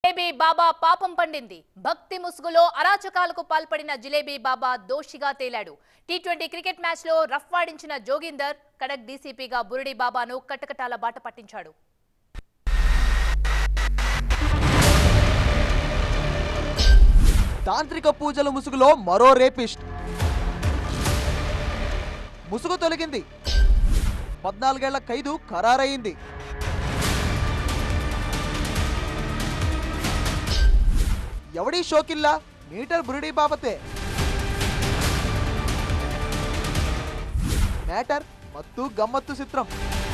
జిలేబీ బాబా పాపం పండింది భక్తి ముసుగులో అరాచకాలకు పాల్పడిన జిలేబీ బాబా దోషిగా తేలాడు టీ ట్వంటీ క్రికెట్ మ్యాచ్ లో రఫ్ వాడించిన జోగిందర్ కడక్ డీసీపీగా బురుడి బాబాను కటకటాల బాట పట్టించాడు తాంత్రిక పూజల ముసుగులో మరో రేపిస్ట్ ముసుగు తొలగింది పద్నాలుగేళ్ల ఖైదు ఖరారయింది ఎవడీ షోకిల్లా మీటర్ బురుడి బాబతే మ్యాటర్ మత్తు గమ్మత్తు చిత్రం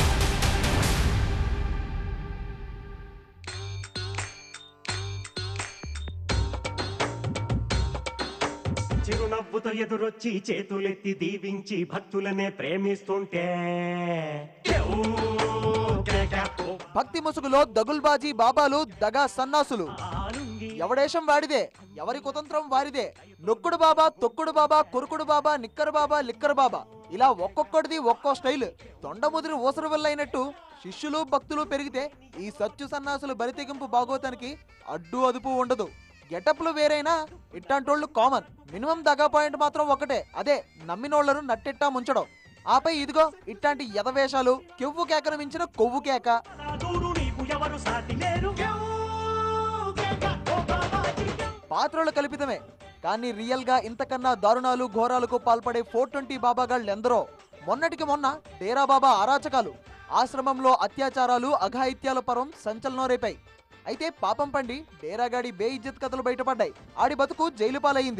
చిరునవ్వుతో ఎదురొచ్చి చేతులెత్తి దీవించి భక్తులనే ప్రేమిస్తుంటే కేవ్ కేక ఓ భక్తి ముసుగులో దగుల్బాజీ బాబాలు దగా సన్నాసులు ఆలుంగి ఎవడేషం వాడిదే ఎవరి కుతంత్రం వారిదే నొక్కుడు బాబా తొక్కుడు బాబా కురుకుడు బాబా నిక్కరు బాబా లిక్కరు బాబా ఇలా ఒక్కొక్కడిది ఒక్కో స్టైల్ తొండముదిరి ఊసరు వెళ్ళైనట్టు శిష్యులు భక్తులు పెరిగితే ఈ సత్యు సన్నాసులు బరితెగింపు బాగోతానికి అడ్డు అదుపు ఉండదు గెటప్లు వేరైనా ఇట్టాంటోళ్ళు కామన్ మినిమం దగా పాయింట్ మాత్రం ఒకటే అదే నమ్మినోళ్లను నట్టెట్టా ముంచడం ఆపై ఇదిగో ఇట్లాంటి యథవేషాలు కెవ్వు కేకను మించిన కొవ్వు కేక దూరు నీకు ఎవరు సాటి లేరు కేవ్ కేక ఓ బాబాజీ కేవ్. పాత్రలు కల్పితమే కానీ రియల్ గా ఇంతకన్నా దారుణాలు ఘోరాలకు పాల్పడే ఫోర్ ట్వంటీ బాబాగాళ్ళు ఎందరో మొన్నటికి మొన్న డేరా బాబా అరాచకాలు ఆశ్రమంలో అత్యాచారాలు అఘాయిత్యాల పరం సంచలనం రేపాయి అయితే పాపం పండి డేరాగాడి బే ఇజ్జత్ కథలు బయటపడ్డాయి ఆడి బతుకు జైలు పాలయ్యింది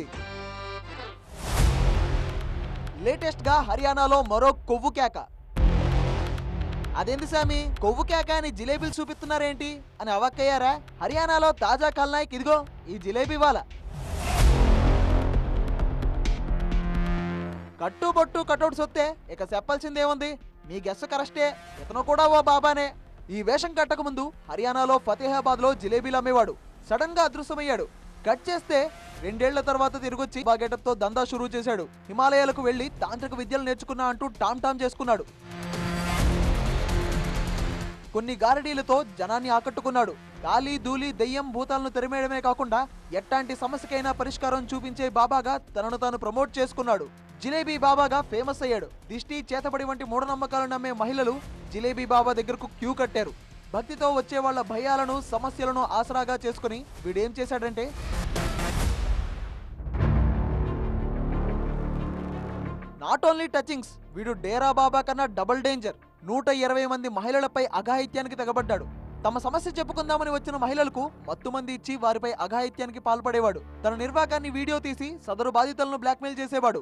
లేటెస్ట్ గా హర్యానాలో మరో కొవ్వు కేక అదేంది సామి కొవ్వు కేక అని జిలేబీలు చూపిస్తున్నారేంటి అని అవక్కయ్యారా హర్యానాలో తాజా కల్నాయక్ ఇదిగో ఈ జిలేబీ వాళ్ళ కట్టుబొట్టు కటౌట్స్ వస్తే ఇక చెప్పాల్సిందేముంది మీ గెస్ కరెస్టే ఇతను కూడా ఓ బాబానే ఈ వేషం కట్టక ముందు హర్యానాలో ఫతేహాబాద్ లో జిలేబీలు అమ్మేవాడు సడన్ గా అదృశ్యమయ్యాడు కట్ చేస్తే రెండేళ్ల తర్వాత తిరిగొచ్చి బా getup తో దందా షురూ చేశాడు హిమాలయాలకు వెళ్లి తాంత్రిక విద్యలు నేర్చుకున్నా అంటూ టామ్ టామ్ చేసుకున్నాడు కొన్ని గారడీలతో జనాన్ని ఆకట్టుకున్నాడు గాలి ధూళి దెయ్యం భూతాలను తెరిమేయడమే కాకుండా ఎట్టాంటి సమస్యకైనా పరిష్కారం చూపించే బాబాగా తనను తాను ప్రమోట్ చేసుకున్నాడు జిలేబీ బాబాగా ఫేమస్ అయ్యాడు దిష్టి చేతబడి వంటి మూఢనమ్మకాలు నమ్మే మహిళలు జిలేబీ బాబా దగ్గరకు క్యూ కట్టారు భక్తితో వచ్చే వాళ్ళ భయాలను సమస్యలను ఆసరాగా చేసుకుని వీడేం చేశాడంటే నాట్ ఓన్లీ టచింగ్స్ వీడు డేరా బాబా కన్నా డబుల్ డేంజర్ నూట ఇరవై మంది మహిళలపై అఘాయిత్యానికి తెగబడ్డాడు తమ సమస్య చెప్పుకుందామని వచ్చిన మహిళలకు మత్తు మంది ఇచ్చి వారిపై అఘాయిత్యానికి పాల్పడేవాడు తన నిర్వాకాన్ని వీడియో తీసి సదరు బాధితులను బ్లాక్మెయిల్ చేసేవాడు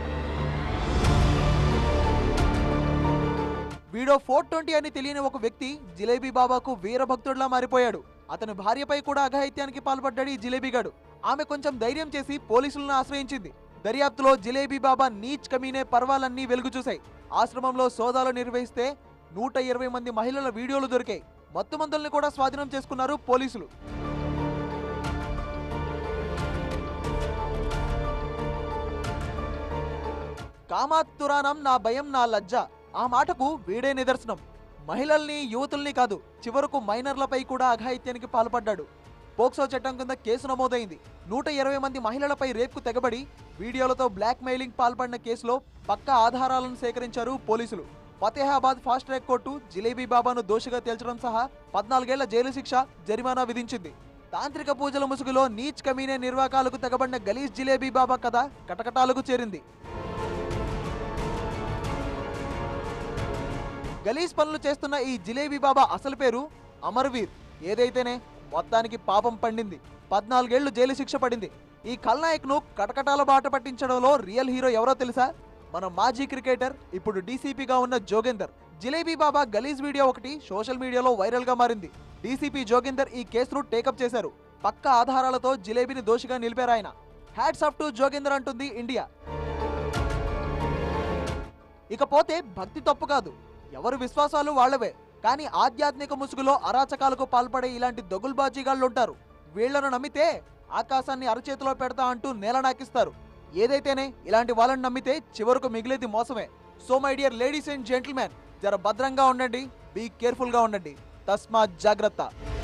వీడో ఫోర్ ట్వంటీ అని తెలియని ఒక వ్యక్తి జిలేబీ బాబాకు వీరభక్తుడిలా మారిపోయాడు అతని భార్యపై కూడా అఘాయిత్యానికి పాల్పడ్డాడు ఈ జిలేబీగాడు ఆమె కొంచెం ధైర్యం చేసి పోలీసులను ఆశ్రయించింది దర్యాప్తులో జిలేబీ బాబా నీచ్ కమీనే పర్వాలన్నీ వెలుగు చూశాయి ఆశ్రమంలో సోదాలు నిర్వహిస్తే నూట ఇరవై మంది మహిళల వీడియోలు దొరికాయి మత్తు మందుల్ని కూడా స్వాధీనం చేసుకున్నారు పోలీసులు కామాత్తురానం నా భయం నా లజ్జ ఆ మాటకు వీడే నిదర్శనం మహిళల్ని యువతుల్ని కాదు చివరకు మైనర్లపై కూడా అఘాయిత్యానికి పాల్పడ్డాడు పోక్సో చట్టం కింద కేసు నమోదైంది నూట ఇరవై మంది మహిళలపై రేప్కు తెగబడి వీడియోలతో బ్లాక్ మెయిలింగ్ పాల్పడిన కేసులో పక్కా ఆధారాలను సేకరించారు పోలీసులు Fatehabad fast track court Jalebi బాబాను దోషిగా తేల్చడం సహా పద్నాలుగేళ్ల జైలు శిక్ష జరిమానా విధించింది తాంత్రిక పూజల ముసుగులో నీచ్ కమీనే నిర్వాకాలకు తెగబడిన గలీజ్ జిలేబీ బాబా కథ కటకటాలకు చేరింది గలీజ్ పనులు చేస్తున్న ఈ జిలేబీ బాబా అసలు పేరు అమర్వీర్ ఏదైతేనే మొత్తానికి పాపం పండింది పద్నాలుగేళ్లు జైలు శిక్ష పడింది ఈ ఖల్నాయక్ ను కటకటాల బాట పట్టించడంలో రియల్ హీరో ఎవరో తెలుసా మన మాజీ క్రికెటర్ ఇప్పుడు డీసీపీగా ఉన్న జోగేందర్ జిలేబీ బాబా గలీజ్ వీడియో ఒకటి సోషల్ మీడియాలో వైరల్ గా మారింది డీసీపీ జోగేందర్ ఈ కేసును టేకప్ చేశారు పక్క ఆధారాలతో జిలేబీని దోషిగా నిలిపారు ఆయన హ్యాట్స్ ఆఫ్ టు జోగేందర్ అంటుంది ఇండియా ఇకపోతే భక్తి తప్పు కాదు ఎవరు విశ్వాసాలు వాళ్ళవే కానీ ఆధ్యాత్మిక ముసుగులో అరాచకాలకు పాల్పడే ఇలాంటి దొగుల్బాజీగాళ్ళుంటారు వీళ్లను నమ్మితే ఆకాశాన్ని అరచేతిలో పెడతా అంటూ నేల నాకిస్తారు ఏదైతేనే ఇలాంటి వాళ్ళని నమ్మితే చివరకు మిగిలేది మోసమే so my dear ladies and gentlemen జర భద్రంగా ఉండండి బీ కేర్ఫుల్ గా ఉండండి తస్మాత్ జాగ్రత్త